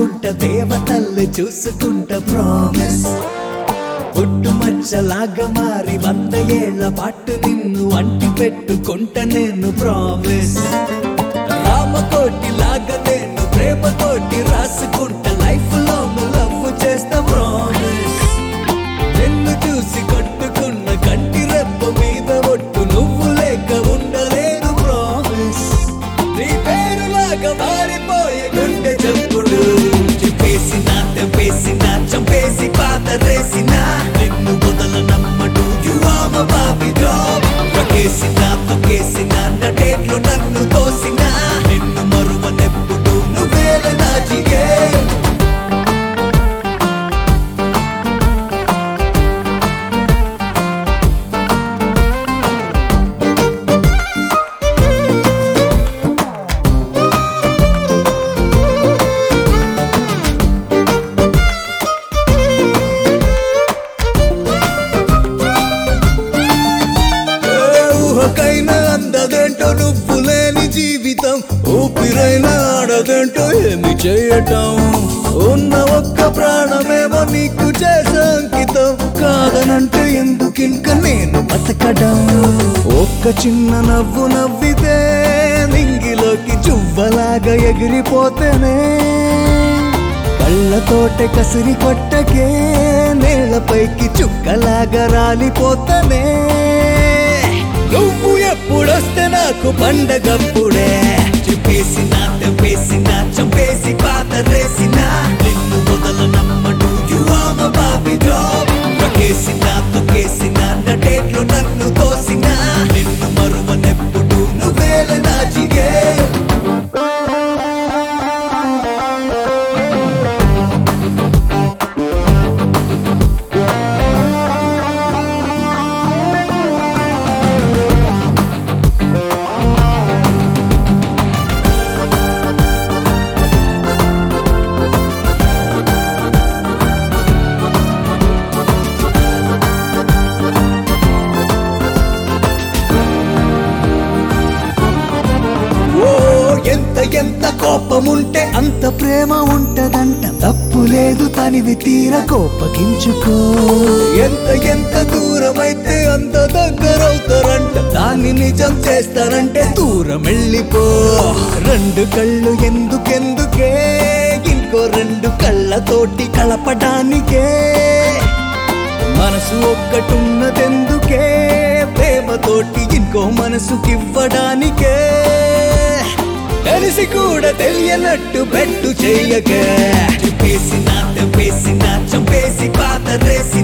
దాచుకుంట దేవతల్ని చూసుకుంట ప్రామిస్ పుట్టు మచ్చలాగా మారి వంద ఏళ్ల పాటు నిన్ను అంటి పెట్టుకుంట నేను ప్రామిస్ రామకోటి లాగా నేను ప్రేమతోటి రాసుకుంట లైఫ్ లో లవ్ చేస్తా ప్రామిస్ నిన్ను చూసి కట్టుకున్న కంటి రెప్ప మీద ఒట్టు నువ్వు లేక ఉండలేదు ప్రామిస్ నీ పేరులాగా మారిపోయే గుండె చప్పుడు చెప్పేసిన తెంపేసిన చంపేసి పాత రేసిన నిన్ను వదల నమ్మడు యువామ బాబి జాబ్ రకేసిన తొక్కేసిన నటేట్లు నన్ను తోసిన నిన్ను మరువనెప్పుడు నువ్వేల నాజిగే ఏ ఊహకైనా అందదేంటో నువ్వు లేని జీవితం ఊపిరైనా ఆడదేంటో ఏమి చేయటం ఉన్న ఒక్క ప్రాణమేమో నీకు చేసే అంకితం కాదనంటే ఎందుకింక నేను బతకడం ఒక్క చిన్న నవ్వు నవ్వితే నింగిలోకి చువ్వలాగా ఎగిరిపోతేనే కళ్ళతోటే కసిరి కొట్టకే నేలపైకి చుక్కలాగా రాలిపోతనే నువ్వు ఎప్పుడొస్తే నాకు పండగప్పుడే చెప్పేసిన తెంపేసిన చంపేసి పాత రేసిన నిన్ను వదల నమ్మడు యువామ బాబి జాబ్ రకేసిన తొక్కేసిన నటేట్లు నన్ను తోసిన నిన్ను మరువనెప్పుడు నువ్వేల నాజిగే ఓ ఎంత ఎంత కోపముంటే అంత ప్రేమ ఉంటదంట తప్పు లేదు తనివి తీర కోపగించుకో ఎంత ఎంత దూరమైతే అంత దగ్గరవుతారంట దాన్ని నిజం చేస్తారంటే దూరం వెళ్ళిపో రెండు కళ్ళు ఎందుకెందుకే ఇంకో రెండు కళ్ళతోటి కలపడానికే మనసు ఒక్కటున్నదెందుకే ప్రేమతోటి ఇంకో మనసుకివ్వడానికే తెలిసి కూడా తెలియనట్టు పెట్టు చెయ్యక చెప్పేసిన తెంపేసిన చంపేసి పాత రేసిన